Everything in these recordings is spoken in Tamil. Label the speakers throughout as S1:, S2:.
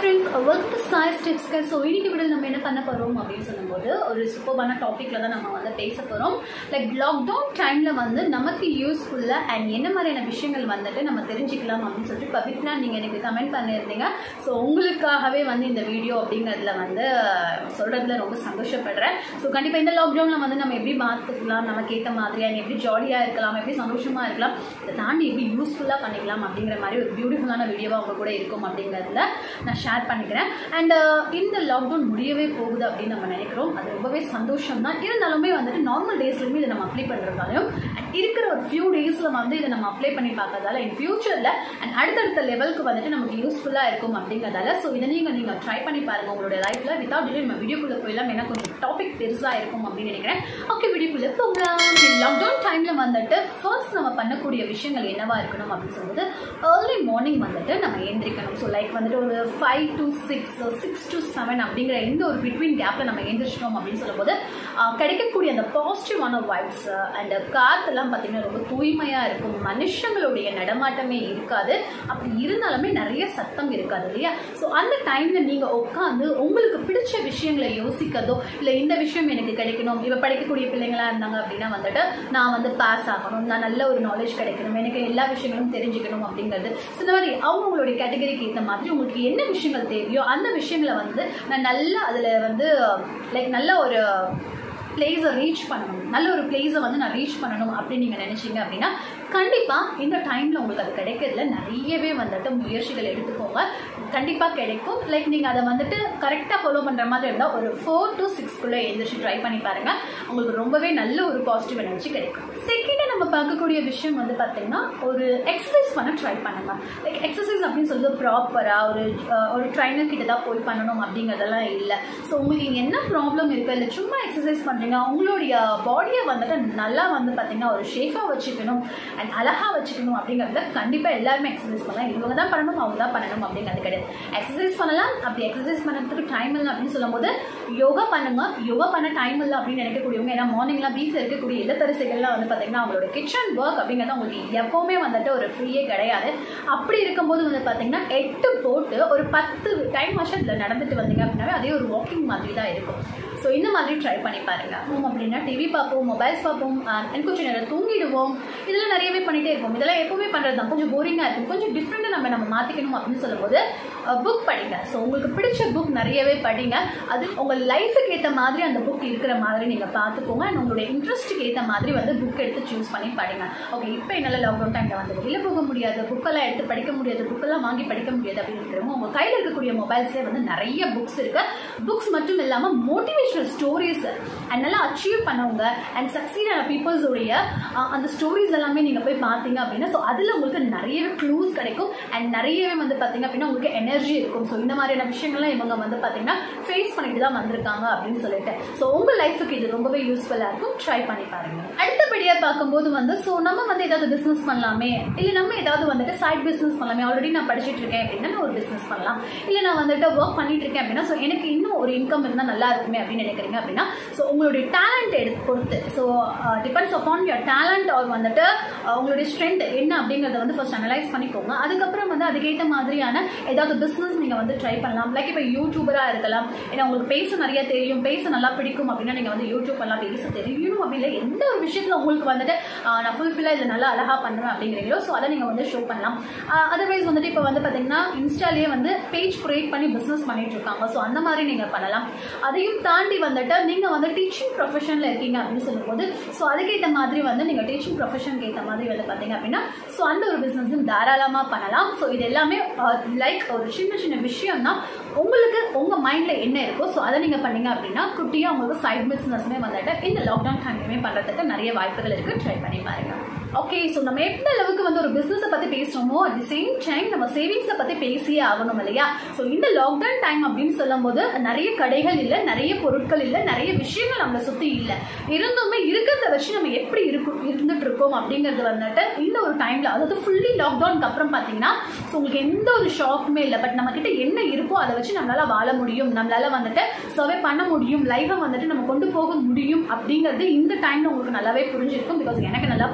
S1: ஃப்ரெண்ட்ஸ் வெல்கம் டு சாய் ஸ்டெப்ஸ்க்கு ஸோ இன்னைக்கு விட நம்ம என்ன பண்ண போகிறோம் அப்படின்னு சொல்லும்போது ஒரு சூப்பர்பான டாப்பிக்கில் தான் நம்ம வந்து பேச போகிறோம் லைக் லாக்டவுன் டைமில் வந்து நமக்கு யூஸ்ஃபுல்லாக அண்ட் என்ன மாதிரியான விஷயங்கள் வந்துட்டு நம்ம தெரிஞ்சுக்கலாம் அப்படின்னு சொல்லிட்டு பவித்னா நீங்கள் எனக்கு கமெண்ட் பண்ணியிருந்தீங்க ஸோ உங்களுக்காகவே வந்து இந்த வீடியோ அப்படிங்கிறதுல வந்து சொல்கிறதுல ரொம்ப சந்தோஷப்படுறேன் ஸோ கண்டிப்பாக இந்த லாக்டவுனில் வந்து நம்ம எப்படி பார்த்துக்கலாம் நமக்கு ஏற்ற மாதிரி அண்ட் எப்படி ஜாலியாக இருக்கலாம் எப்படி சந்தோஷமாக இருக்கலாம் இதை தாண்டி எப்படி யூஸ்ஃபுல்லாக பண்ணிக்கலாம் அப்படிங்கிற மாதிரி ஒரு பியூட்டிஃபுல்லான வீடியோவாக அவங்க கூட இருக்கும் அப்படிங்கிறதுல நான் ஷேர் பண்ணிக்கிறேன் அண்ட் இந்த லாக்டவுன் முடியவே போகுது அப்படின்னு நம்ம நினைக்கிறோம் அது ரொம்பவே சந்தோஷம் தான் இருந்தாலுமே வந்துட்டு நார்மல் டேஸ்லையுமே இதை நம்ம அப்ளை பண்ணுறதாலையும் அண்ட் இருக்கிற ஒரு ஃபியூ டேஸில் வந்து இதை நம்ம அப்ளை பண்ணி பார்க்கறதால இன் ஃபியூச்சரில் அண்ட் அடுத்தடுத்த லெவலுக்கு வந்துட்டு நமக்கு யூஸ்ஃபுல்லாக இருக்கும் அப்படிங்கிறதால ஸோ இதை நீங்கள் நீங்கள் ட்ரை பண்ணி பாருங்கள் உங்களுடைய லைஃப்பில் வித்வுட் டிலே நம்ம வீடியோக்குள்ளே போயிடலாம் ஏன்னா கொஞ்சம் டாபிக் பெருசாக இருக்கும் அப்படின்னு நினைக்கிறேன் ஓகே வீடியோக்குள்ளே போகலாம் லாக்டவுன் டைமில் வந்துட்டு ஃபர்ஸ்ட் நம்ம பண்ணக்கூடிய விஷயங்கள் என்னவா இருக்கணும் அப்படின்னு சொல்லும்போது ஏர்லி மார்னிங் வந்துட்டு நம்ம எந்திரிக்கணும் ஸோ லைக் வந்துட்டு ஒரு five to six six to seven அப்படிங்கிற இந்த ஒரு பிட்வீன் கேப்பில் நம்ம எந்திரிச்சிட்டோம் அப்படின்னு சொல்லும்போது ஆஹ், கிடைக்கக்கூடிய அந்த பாசிட்டிவான வைப்ஸ் அண்ட் காற்றுலாம் பார்த்தீங்கன்னா ரொம்ப தூய்மையாக இருக்கும் மனுஷங்களுடைய நடமாட்டமே இருக்காது அப்படி இருந்தாலுமே நிறைய சத்தம் இருக்காது இல்லையா ஸோ அந்த டைமில் நீங்கள் உட்காந்து உங்களுக்கு பிடிச்ச விஷயங்களை யோசிக்கிறதோ இல்லை இந்த விஷயம் எனக்கு கிடைக்கணும் இப்போ படிக்கக்கூடிய பிள்ளைங்களா இருந்தாங்க அப்படின்னா வந்துட்டு நான் வந்து பாஸ் ஆகணும் நான் நல்ல ஒரு நாலேஜ் கிடைக்கணும் எனக்கு எல்லா விஷயங்களும் தெரிஞ்சுக்கணும் அப்படிங்கிறது ஸோ இந்த மாதிரி அவங்களுடைய கேட்டகரிக்கு ஏற்ற மாதிரி உங்களுக்கு என்ன விஷயங்கள் தேவையோ அந்த விஷயங்களை வந்து நான் நல்லா அதில் வந்து லைக் நல்ல ஒரு பிளேஸை ரீச் பண்ணணும் நல்ல ஒரு பிளேஸை வந்து நான் ரீச் பண்ணணும் அப்படின்னு நீங்கள் நினச்சிங்க அப்படின்னா கண்டிப்பாக இந்த டைமில் உங்களுக்கு அது கிடைக்கிறதுல நிறையவே வந்துட்டு முயற்சிகள் எடுத்துக்கோங்க கண்டிப்பாக கிடைக்கும் லைக் நீங்கள் அதை வந்துட்டு கரெக்டாக ஃபாலோ பண்ணுற மாதிரி இருந்தால் ஒரு ஃபோர் டு சிக்ஸ்க்குள்ளே எழுந்திரிச்சு ட்ரை பண்ணி பாருங்கள் உங்களுக்கு ரொம்பவே நல்ல ஒரு பாசிட்டிவ் எனர்ஜி கிடைக்கும் செகண்டாக நம்ம பார்க்கக்கூடிய விஷயம் வந்து பார்த்தீங்கன்னா ஒரு எக்ஸசைஸ் பண்ண ட்ரை பண்ணுங்க லைக் எக்ஸசைஸ் அப்படின்னு சொல்றது ப்ராப்பராக ஒரு அஹ், ஒரு ட்ரைனர் கிட்ட தான் போய் பண்ணணும் அப்படிங்கிறதெல்லாம் இல்லை ஸோ உங்களுக்கு இங்க என்ன ப்ராப்ளம் இருக்குது இல்லை சும்மா எக்ஸசைஸ் பண்ணுறீங்க உங்களுடைய பாடியை வந்துட்டு நல்லா வந்து பார்த்தீங்கன்னா ஒரு ஷேஃபாக வச்சுக்கணும் அண்ட் அழகாக வச்சுக்கணும் அப்படிங்கிறதுல கண்டிப்பாக எல்லாருமே எக்ஸசைஸ் பண்ணலாம் இவங்க தான் பண்ணணும் அவங்க தான் பண்ணணும் அப்படிங்கிறது கிடையாது எக்ஸசைஸ் பண்ணலாம் அப்படி எக்ஸசைஸ் பண்ணுறதுக்கு டைம் இல்லை அப்படின்னு சொல்லும்போது யோகா பண்ணுங்க யோகா பண்ண டைம் இல்லை அப்படின்னு நினைக்கக்கூடியவங்க ஏன்னா மார்னிங்லாம் வீட்டில் இருக்கக்கூடிய இல்லத்தரசிகள்லாம் வந்து பார்த்தீங்கன்னா அவங்களோட கிச்சன் ஒர்க் அப்படிங்கிறது அவங்களுக்கு எப்போவுமே வந்துட்டு ஒரு ஃப்ரீயே கிடையாது அப்படி இருக்கும்போது வந்து பார்த்தீங்கன்னா எட்டு போட்டு ஒரு பத்து டைம் வருஷத்தில் நடந்துட்டு வந்தீங்க அப்படின்னாவே அதே ஒரு வாக்கிங் மாதிரி தான் இருக்கும் ஸோ இந்த மாதிரி ட்ரை பண்ணி பாருங்க ஹோம் அப்படின்னா டிவி பார்ப்போம் மொபைல்ஸ் பார்ப்போம் அண்ட் கொஞ்சம் நேரம் தூங்கிடுவோம் இதெல்லாம் நிறையவே பண்ணிட்டே இருப்போம் இதெல்லாம் எப்பவுமே பண்ணுறது தான் கொஞ்சம் போரிங்காக இருக்கும் கொஞ்சம் டிஃப்ரெண்ட்டாக நம்ம நம்ம மாற்றிக்கணும் அப்படின்னு சொல்லும்போது புக் படிங்க ஸோ உங்களுக்கு பிடிச்ச புக் நிறையவே படிங்க அது உங்கள் லைஃபுக்கு ஏற்ற மாதிரி அந்த புக் இருக்கிற மாதிரி நீங்கள் பார்த்துக்கோங்க அண்ட் உங்களுடைய இன்ட்ரெஸ்ட்டுக்கு ஏற்ற மாதிரி வந்து புக் எடுத்து சூஸ் பண்ணி படிங்க ஓகே இப்போ என்னால் லாக்டவுன் டைமில் வந்து வெளியில் போக முடியாது புக்கெல்லாம் எடுத்து படிக்க முடியாது புக்கெல்லாம் வாங்கி படிக்க முடியாது அப்படின்னு இருக்கிறவங்க உங்கள் கையில் இருக்கக்கூடிய மொபைல்ஸ்லேயே வந்து நிறைய புக்ஸ் இருக்கு புக்ஸ் மட்டும் இல்லாமல் மோட்டிவேஷனல் ஸ்டோரிஸ் அண்ட் நல்லா அச்சீவ் பண்ணவங்க அண்ட் சக்சீட் ஆன பீப்புள்ஸுடைய அந்த ஸ்டோரிஸ் எல்லாமே நீங்கள் போய் பார்த்தீங்க அப்படின்னா ஸோ அதில் உங்களுக்கு நிறையவே க்ளூஸ் கிடைக்கும் அண்ட் நிறையவே வந்து பார்த்தீங்க அப்படின்னா உங்களுக்கு எனர்ஜி இருக்கும் ஸோ இந்த மாதிரியான விஷயங்கள்லாம் இவங்க வந்து பார்த்தீங்கன்னா ஃபேஸ் பண்ணிட்டு தான் வந்திருக்காங்க அப்படின்னு சொல்லிட்டு ஸோ உங்கள் லைஃபுக்கு இது ரொம்பவே யூஸ்ஃபுல்லாக இருக்கும் ட்ரை பண்ணி பாருங்க அடுத்தபடியாக பார்க்கும்போது வந்து ஸோ நம்ம வந்து ஏதாவது பிஸ்னஸ் பண்ணலாமே இல்லை நம்ம ஏதாவது வந்துட்டு சைட் பிஸ்னஸ் பண்ணலாமே ஆல்ரெடி நான் படிச்சுட்டு இருக்கேன் அப்படின்னா நான் ஒரு பிஸ்னஸ் பண்ணலாம் இல்லை நான் வந்துட்டு ஒர்க் பண்ணிட்டு இருக்கேன் அப்படின்னா ஸோ எனக்கு இன்னும் ஒரு இன்கம் இருந்தால் நல்லா இருக்குமே அப்படின்னு நினைக்கிறீங்க அப்படின்னா ஸோ உங்களுடைய டேலண்ட் எடுத்து பொறுத்து so depends upon your talent அவர் வந்துட்டு அஹ், உங்களுடைய ஸ்ட்ரென்த் என்ன அப்படிங்கிறத வந்து ஃபர்ஸ்ட் அனலைஸ் பண்ணிக்கோங்க அதுக்கப்புறம் வந்து அதுக்கேற்ற மாதிரியான ஏதாவது பிஸ்னஸ் நீங்கள் வந்து ட்ரை பண்ணலாம் லைக் இப்போ யூடியூபராக இருக்கலாம் ஏன்னா உங்களுக்கு பேச நிறைய தெரியும் பேச நல்லா பிடிக்கும் அப்படின்னா நீங்கள் வந்து யூடியூப் பண்ணலாம் பேச தெரியணும் அப்படி இல்லை எந்த ஒரு விஷயத்தில் உங்களுக்கு வந்துட்டு ஆஹ், நான் ஃபுல்ஃபில்லாக இதில் நல்லா அழகாக பண்ணுவேன் அப்படிங்கிறீங்களோ ஸோ அதை நீங்கள் வந்து ஷோ பண்ணலாம் அதர்வைஸ் வந்துட்டு இப்போ வந்து பார்த்தீங்கன்னா இன்ஸ்டாலேயே வந்து பேஜ் கிரியேட் பண்ணி பிஸ்னஸ் பண்ணிட்டு இருக்காங்க ஸோ அந்த மாதிரி நீங்கள் பண்ணலாம் அதையும் தாண்டி வந்துட்டு நீங்கள் வந்து டீச்சிங் ப்ரொஃபஷனில் இருக்கீங்க அப்படின்னு சொல்லும்போது ஸோ அதுக்கேற்ற மாதிரி வந்து நீங்கள் டீச்சிங் ப்ரொஃபஷனுக்கு ஏற்ற மாதிரி வந்து பார்த்தீங்க அப்படின்னா ஸோ அந்த ஒரு பிஸ்னஸும் தாராளமாக பண்ணலாம் ஸோ இது எல்லாமே லைக் ஒரு சின்ன சின்ன விஷயம் தான் உங்களுக்கு உங்கள் மைண்டில் என்ன இருக்கோ ஸோ அதை நீங்கள் பண்ணீங்க அப்படின்னா குட்டியாக உங்களுக்கு சைட் பிஸ்னஸ்மே வந்துட்டு இந்த லாக்டவுன் டைம்லையுமே பண்ணுறதுக்கு நிறைய வாய்ப்புகள் இருக்குது ட்ரை பண்ணி பாருங்க ஓகே ஸோ நம்ம எந்த அளவுக்கு வந்து ஒரு பிஸ்னஸை பற்றி பேசுகிறோமோ அட் தி சேம் டைம் நம்ம சேவிங்ஸை பற்றி பேசியே ஆகணும் இல்லையா ஸோ இந்த லாக்டவுன் டைம் அப்படின்னு சொல்லும்போது நிறைய கடைகள் இல்லை நிறைய பொருட்கள் இல்லை நிறைய விஷயங்கள் நம்மளை சுற்றி இல்லை இருந்துமே இருக்கிறத வச்சு நம்ம எப்படி இருக்கும் இருந்துட்டு இருக்கோம் அப்படிங்கிறது வந்துட்டு இந்த ஒரு டைமில் அதாவது ஃபுல்லி லாக்டவுனுக்கு அப்புறம் பார்த்தீங்கன்னா ஸோ உங்களுக்கு எந்த ஒரு ஷாக்குமே இல்லை பட் நம்ம கிட்ட என்ன இருக்கோ அதை வச்சு நம்மளால வாழ முடியும் நம்மளால வந்துட்டு சர்வே பண்ண முடியும் லைஃபை வந்துட்டு நம்ம கொண்டு போக முடியும் அப்படிங்கிறது இந்த டைம்ல உங்களுக்கு நல்லாவே புரிஞ்சிருக்கும் பிகாஸ் எனக்கு நல்லா புரிஞ்சிருக்கு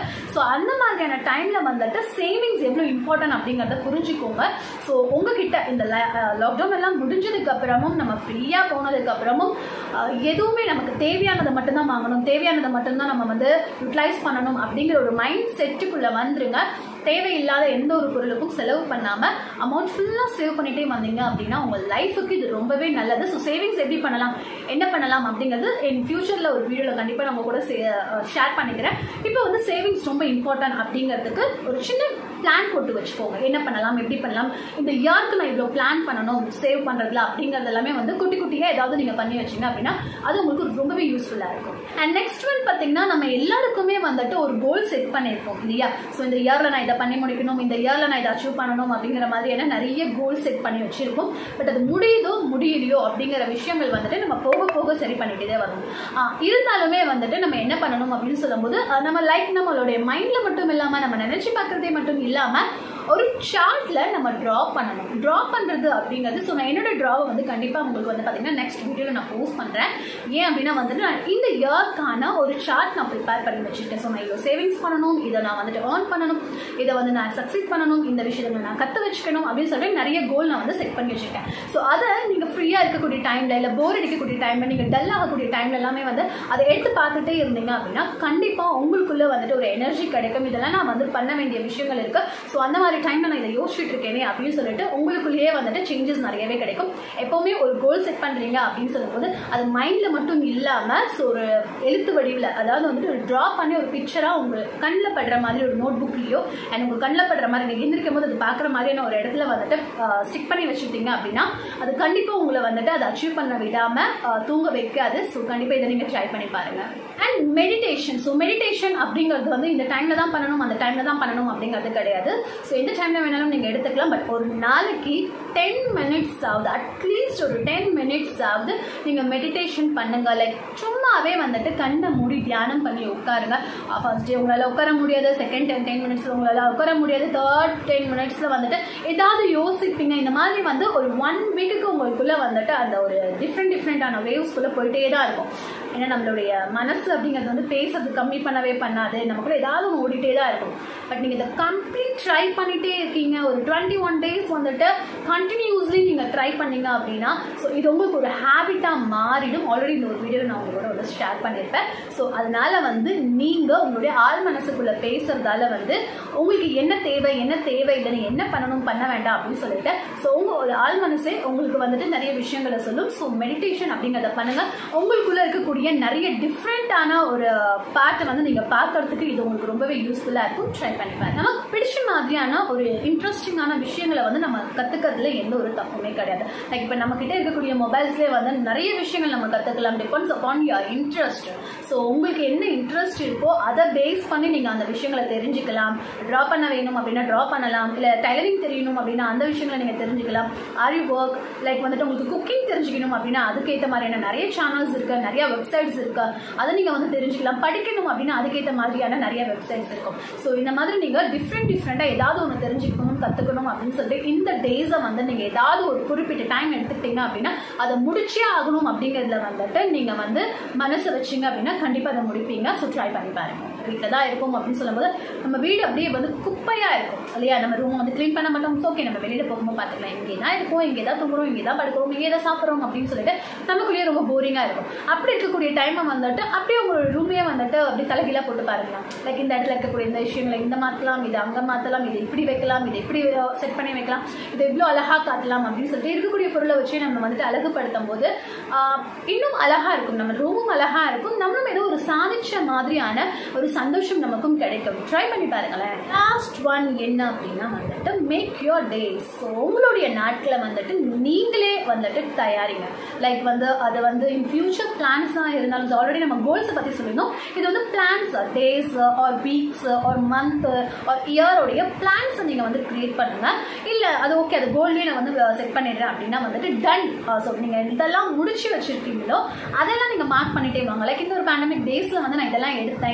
S1: ஸோ அந்த மாதிரியான டைமில் வந்துட்டு சேவிங்ஸ் எவ்வளோ இம்பார்ட்டன்ட் அப்படிங்கிறத புரிஞ்சுக்கோங்க ஸோ உங்ககிட்ட இந்த லாக்டவுன் எல்லாம் முடிஞ்சதுக்கு அப்புறமும் நம்ம ஃப்ரீயாக போனதுக்கு அப்புறமும் அஹ், எதுவுமே நமக்கு தேவையானதை மட்டும்தான் வாங்கணும் தேவையானதை மட்டும்தான் நம்ம வந்து யூட்டிலைஸ் பண்ணணும் அப்படிங்கிற ஒரு மைண்ட் செட்டுக்குள்ளே வந்துருங்க தேவையில்லாத எந்த ஒரு பொருளுக்கும் செலவு பண்ணாமல் அமௌண்ட் ஃபுல்லாக சேவ் பண்ணிட்டே வந்தீங்க அப்படின்னா உங்கள் லைஃபுக்கு இது ரொம்பவே நல்லது ஸோ சேவிங்ஸ் எப்படி பண்ணலாம் என்ன பண்ணலாம் அப்படிங்கிறது என் ஃபியூச்சரில் ஒரு வீடியோவில் கண்டிப்பாக நம்ம கூட ஷேர் பண்ணிக்கிறேன் இப்போ வந்து சேவிங்ஸ் ரொம்ப இம்பார்ட்டன்ட் அப்படிங்கிறதுக்கு ஒரு சின்ன பிளான் போட்டு வச்சுக்கோங்க என்ன பண்ணலாம் எப்படி பண்ணலாம் இந்த இயர்க்கு நான் இவ்வளோ பிளான் பண்ணணும் சேவ் பண்ணுறதுல அப்படிங்கிறது எல்லாமே வந்து குட்டி குட்டியாக ஏதாவது நீங்கள் பண்ணி வச்சீங்க அப்படின்னா அது உங்களுக்கு ரொம்பவே யூஸ்ஃபுல்லாக இருக்கும் அண்ட் நெக்ஸ்ட் ஒன் பார்த்தீங்கன்னா நம்ம எல்லாருக்குமே வந்துட்டு ஒரு கோல் செட் பண்ணியிருப்போம் இல்லையா ஸோ இந்த இயரில் நான் இதை பண்ணி முடிக்கணும் இந்த இயரில் நான் இதை அச்சீவ் பண்ணணும் அப்படிங்கிற மாதிரியான நிறைய கோல் செட் பண்ணி வச்சிருப்போம் பட் அது முடியுதோ முடியலையோ அப்படிங்கிற விஷயங்கள் வந்துட்டு நம்ம போக போக சரி பண்ணிக்கிட்டே வரணும் ஆஹ் இருந்தாலுமே வந்துட்டு நம்ம என்ன பண்ணணும் அப்படின்னு சொல்லும்போது ஆஹ் நம்ம லைக் நம்மளுடைய மைண்டில் மட்டும் இல்லாமல் நம்ம நினச்சி பார்க்குறதே மட்டும் இல்லாமல் ஒரு சார்ட்ல நம்ம ட்ரா பண்ணணும் ட்ரா பண்ணுறது அப்படிங்கிறது ஸோ நான் என்னோட ட்ராவை வந்து கண்டிப்பாக உங்களுக்கு வந்து பார்த்தீங்கன்னா நெக்ஸ்ட் வீடியோவில் நான் போஸ்ட் பண்ணுறேன் ஏன் அப்படின்னா வந்துட்டு நான் இந்த இயர்க்கான ஒரு சார்ட் நான் ப்ரிப்பேர் பண்ணி வச்சுருக்கேன் ஸோ நான் இவ்வளோ சேவிங்ஸ் பண்ணணும் இதை நான் வந்துட்டு ஏர்ன் பண்ணணும் இதை வந்து நான் சக்சீட் பண்ணணும் இந்த விஷயங்களை நான் கற்று வச்சுக்கணும் அப்படின்னு சொல்லிட்டு நிறைய கோல் நான் வந்து செட் பண்ணி வச்சுருக்கேன் ஸோ அதை நீங்கள் ஃப்ரீயாக இருக்கக்கூடிய டைமில் இல்லை போர் அடிக்கக்கூடிய டைமில் நீங்கள் டல் ஆகக்கூடிய டைமில் எல்லாமே வந்து அதை எடுத்து பார்த்துட்டே இருந்தீங்க அப்படின்னா கண்டிப்பாக உங்களுக்குள்ளே வந்துட்டு ஒரு எனர்ஜி கிடைக்கும் இதெல்லாம் நான் வந்து பண்ண வேண்டிய விஷயங்கள் இருக்குது ஸோ அந்த மாதிரி டைமில் நான் இதை யோசிச்சுட்டு இருக்கேனே அப்படின்னு சொல்லிட்டு உங்களுக்குள்ளேயே வந்துட்டு சேஞ்சஸ் நிறையவே கிடைக்கும் எப்போவுமே ஒரு கோல் செட் பண்ணுறீங்க அப்படின்னு சொல்லும்போது அது மைண்டில் மட்டும் இல்லாமல் ஸோ ஒரு எழுத்து வடிவில் அதாவது வந்துட்டு ஒரு ட்ரா பண்ணி ஒரு பிக்சராக உங்கள் கண்ணில் படுற மாதிரி ஒரு நோட் புக்லேயோ அண்ட் உங்கள் கண்ணில் படுற மாதிரி நீங்கள் எந்திரிக்கும் போது அது பார்க்குற மாதிரியான ஒரு இடத்துல வந்துட்டு ஸ்டிக் பண்ணி வச்சுட்டீங்க அப்படின்னா அது கண்டிப்பாக உங்களை வந்துட்டு அதை அச்சீவ் பண்ண விடாமல் தூங்க வைக்காது ஸோ கண்டிப்பாக இதை நீங்கள் ட்ரை பண்ணி பாருங்கள் அண்ட் மெடிடேஷன் ஸோ மெடிடேஷன் அப்படிங்கிறது வந்து இந்த டைமில் தான் பண்ணணும் அந்த டைமில் தான் பண்ணணும் அப்படிங்கிறது கிடையாது ஸோ எந்த டைமில் வேணாலும் நீங்கள் எடுத்துக்கலாம் பட் ஒரு நாளைக்கு டென் மினிட்ஸ் ஆகுது அட்லீஸ்ட் ஒரு டென் மினிட்ஸ் ஆகுது நீங்கள் மெடிடேஷன் பண்ணுங்க லைக் சும்மாவே வந்துட்டு கண்ணை மூடி தியானம் பண்ணி உட்காருங்க ஃபர்ஸ்ட் டே உங்களால் உட்கார முடியாது செகண்ட் டென் டென் மினிட்ஸில் உங்களால் உட்கார முடியாது தேர்ட் டென் மினிட்ஸில் வந்துட்டு ஏதாவது யோசிப்பீங்க இந்த மாதிரி வந்து ஒரு ஒன் வீக்குக்கு உங்களுக்குள்ளே வந்துட்டு அந்த ஒரு டிஃப்ரெண்ட் டிஃப்ரெண்ட்டான வேவ்ஸ்குள்ளே போயிட்டே தான் இருக்கும் ஏன்னா நம்மளுடைய மனசு அப்படிங்கிறது வந்து பேசுறது கம்மி பண்ணவே பண்ணாது நமக்குள்ள ஏதாவது ஒன்று ஓடிட்டே தான் இருக்கும் பட் நீங்கள் இதை கம்ப்ளீட் ட்ரை பண்ணிட்டே இருக்கீங்க ஒரு டுவெண்ட்டி ஒன் டேஸ் வந்துட்டு கண்டினியூஸ்லி நீங்கள் ட்ரை பண்ணீங்க அப்படின்னா ஸோ இது உங்களுக்கு ஒரு ஹேபிட்டாக மாறிடும் ஆல்ரெடி இந்த ஒரு வீடியோ நான் உங்களோட வந்து ஷேர் பண்ணியிருப்பேன் ஸோ அதனால வந்து நீங்கள் உங்களுடைய ஆள் மனசுக்குள்ளே பேசுறதால வந்து உங்களுக்கு என்ன தேவை என்ன தேவை இல்லை நீ என்ன பண்ணணும் பண்ண வேண்டாம் அப்படின்னு சொல்லிட்டு ஸோ உங்கள் ஒரு ஆள் மனசே உங்களுக்கு வந்துட்டு நிறைய விஷயங்களை சொல்லும் ஸோ மெடிடேஷன் அப்படிங்கிறத பண்ணுங்க உங்களுக்குள்ள இருக்கக்கூடிய நிறைய டிஃப்ரெண்ட்டான ஒரு பார்ட்டை வந்து நீங்கள் பார்க்கறதுக்கு இது உங்களுக்கு ரொம்பவே யூஸ்ஃபுல்லாக இருக்கும் ட்ரை பண்ணி பாருங்க நமக்கு பிடிச்ச மாதிரியான ஒரு இன்ட்ரெஸ்டிங்கான விஷயங்களை வந்து நம்ம கற்றுக்கிறதுல எந்த ஒரு தப்புமே கிடையாது லைக் இப்போ நம்ம கிட்ட இருக்கக்கூடிய மொபைல்ஸ்லேயே வந்து நிறைய விஷயங்கள் நம்ம கற்றுக்கலாம் depends upon your interest so உங்களுக்கு என்ன இன்ட்ரெஸ்ட் இருக்கோ அதை பேஸ் பண்ணி நீங்கள் அந்த விஷயங்களை தெரிஞ்சுக்கலாம் ட்ரா பண்ண வேணும் அப்படின்னா ட்ரா பண்ணலாம் இல்லை டைலரிங் தெரியணும் அப்படின்னா அந்த விஷயங்களை நீங்கள் தெரிஞ்சுக்கலாம் ஆரி ஒர்க் லைக் வந்துட்டு உங்களுக்கு குக்கிங் தெரிஞ்சுக்கணும் அப்படின்னா அதுக்கேற்ற மாதிரியான நிறைய சேனல்ஸ் இருக்கு நிறைய வெப்சைட்ஸ் இருக்கு அதை நீங்கள் வந்து தெரிஞ்சுக்கலாம் படிக்கணும் அப்படின்னா அதுக்கேற்ற மாதிரியான நிறைய வெப்சைட்ஸ் இருக்கும் ஸோ இந்த மாதிரி நீங்கள் டிஃப்ரெண்ட் டிஃப்ரெண்ட்டாக ஏதாவது ஒன்று தெரிஞ்சுக்கணும் கற்றுக்கணும் அப்படின்னு சொல்லிட்டு இந்த டேஸை வந்து நீங்கள் ஏதாவது ஒரு குறிப்பிட்ட டைம் எடுத்துக்கிட்டீங்க அப்படின்னா அதை முடிச்சே ஆகணும் அப்படிங்கிறதுல வந்துட்டு நீங்கள் வந்து மனசை வச்சிங்க அப்படின்னா கண்டிப்பாக அதை முடிப்பீங்க ஸோ ட்ரை பண்ணி பாருங்க வீட்டில் தான் இருக்கும் அப்படின்னு சொல்லும்போது நம்ம வீடு அப்படியே வந்து குப்பையாக இருக்கும் இல்லையா நம்ம ரூம் வந்து க்ளீன் பண்ண மாட்டோம் ஓகே நம்ம வெளியில் போகும்போது பார்த்துக்கலாம் இங்கே தான் இருக்கும் இங்கே தான் தூங்குறோம் இங்கே தான் படுக்கிறோம் இங்கே தான் சாப்பிட்றோம் அப்படின்னு சொல்லிட்டு நமக்குள்ளேயே ரொம்ப போரிங்காக இருக்கும் அப்படி இருக்கக்கூடிய டைமை வந்துட்டு அப்படியே உங்களோட ரூமையே வந்துட்டு அப்படி தலைகீழாக போட்டு பாருங்களேன் லைக் இந்த இடத்துல இருக்கக்கூடிய இந்த விஷயங்களை இந்த மாற்றலாம் இது அங்கே மாற்றலாம் இது இப்படி வைக்கலாம் இது இப்படி செட் பண்ணி வைக்கலாம் இது இவ்வளோ அழகாக காட்டலாம் அப்படின்னு சொல்லிட்டு இருக்கக்கூடிய பொருளை வச்சு நம்ம வந்துட்டு அழகுபடுத்தும் போது ஆஹ், இன்னும் அழகாக இருக்கும் நம்ம ரூமும் அழகாக இருக்கும் நம்மளும் ஏதோ ஒரு சாதிச்ச மாதிரியான ஒரு சந்தோஷம் நமக்கும் கிடைக்கும் ட்ரை பண்ணி பாருங்களேன் லாஸ்ட் ஒன் என்ன அப்படின்னா வந்துட்டு மேக் யோர் டேஸ் ஸோ உங்களுடைய நாட்களை வந்துட்டு நீங்களே வந்துட்டு தயாரிங்க லைக் வந்து அது வந்து இன் ஃபியூச்சர் பிளான்ஸாக இருந்தாலும் ஆல்ரெடி நம்ம கோல்ஸை பற்றி சொல்லியிருந்தோம் இது வந்து plans days or weeks or month or இயரோடைய பிளான்ஸை நீங்கள் வந்து கிரியேட் பண்ணுங்க இல்லை அது ஓகே அது கோல்டே நான் வந்து செட் பண்ணிடுறேன் அப்படின்னா வந்துட்டு டன் ஸோ நீங்கள் இதெல்லாம் முடிச்சு வச்சிருக்கீங்களோ அதெல்லாம் நீங்கள் மார்க் பண்ணிட்டே வாங்க லைக் இந்த ஒரு பேண்டமிக் டேஸில் வந்து நான் இதெல்லாம் எடுத்தேன் இதெல்லாம் இந்த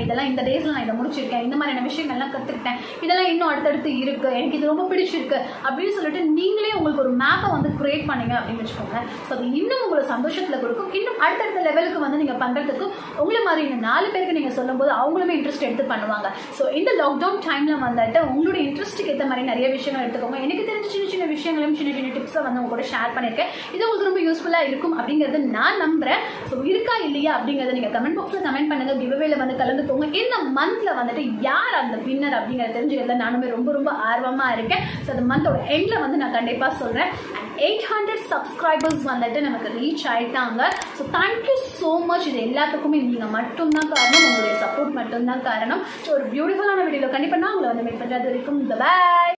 S1: டேஸில் நான் இதை முடிச்சிருக்கேன் இந்த மாதிரியான விஷயங்கள்லாம் கற்றுக்கிட்டேன் இதெல்லாம் இன்னும் அடுத்தடுத்து இருக்குது எனக்கு இது ரொம்ப பிடிச்சிருக்கு அப்படின்னு சொல்லிட்டு நீங்களே உங்களுக்கு ஒரு மேப்பை வந்து கிரியேட் பண்ணீங்க அப்படின்னு வச்சுக்கோங்க ஸோ அது இன்னும் உங்களை சந்தோஷத்தில் கொடுக்கும் இன்னும் அடுத்தடுத்த லெவலுக்கு வந்து நீங்கள் பண்ணுறதுக்கு உங்களை மாதிரி இந்த நாலு பேருக்கு நீங்கள் சொல்லும்போது அவங்களுமே இன்ட்ரெஸ்ட் எடுத்து பண்ணுவாங்க ஸோ இந்த லாக்டவுன் டைமில் வந்துட்டு உங்களுடைய இன்ட்ரெஸ்ட்டுக்கு ஏற்ற மாதிரி நிறைய விஷயங்கள் எடுத்துக்கோங்க எனக்கு தெரிஞ்ச சின்ன சின்ன விஷயங்களையும் சின்ன சின்ன டிப்ஸை வந்து உங்க கூட ஷேர் பண்ணியிருக்கேன் இது உங்களுக்கு ரொம்ப யூஸ்ஃபுல்லாக இருக்கும் அப்படிங்கிறது நான் நம்புறேன் ஸோ இருக்கா இல்லையா அப்படிங்கிறத நீங்கள் கமெண்ட் பாக்ஸில் கமெண்ட் பண்ணுங்க கிவ்அவேல வந்து கலந்துக்கோங்க இந்த மந்த்ல வந்துட்டு யார் அந்த வின்னர் அப்படிங்கிறத தெரிஞ்சுக்கிறதுல நானுமே ரொம்ப ரொம்ப ஆர்வமாக இருக்கேன் ஸோ அந்த மந்தோட எண்டில் வந்து நான் கண்டிப்பாக சொல்கிறேன் எயிட் ஹண்ட்ரட் சப்ஸ்கிரைபர்ஸ் வந்துட்டு நமக்கு ரீச் ஆயிட்டாங்க ஸோ தேங்க்யூ ஸோ மச் இது எல்லாத்துக்குமே நீங்கள் மட்டும்தான் காரணம் உங்களுடைய சப்போர்ட் மட்டும்தான் காரணம் ஸோ ஒரு பியூட்டிஃபுல்லான வீடியோவில் கண்டிப்பாக நான் உங்களை வந்து மீட் பண்ணுறது வரைக்கும் பாய்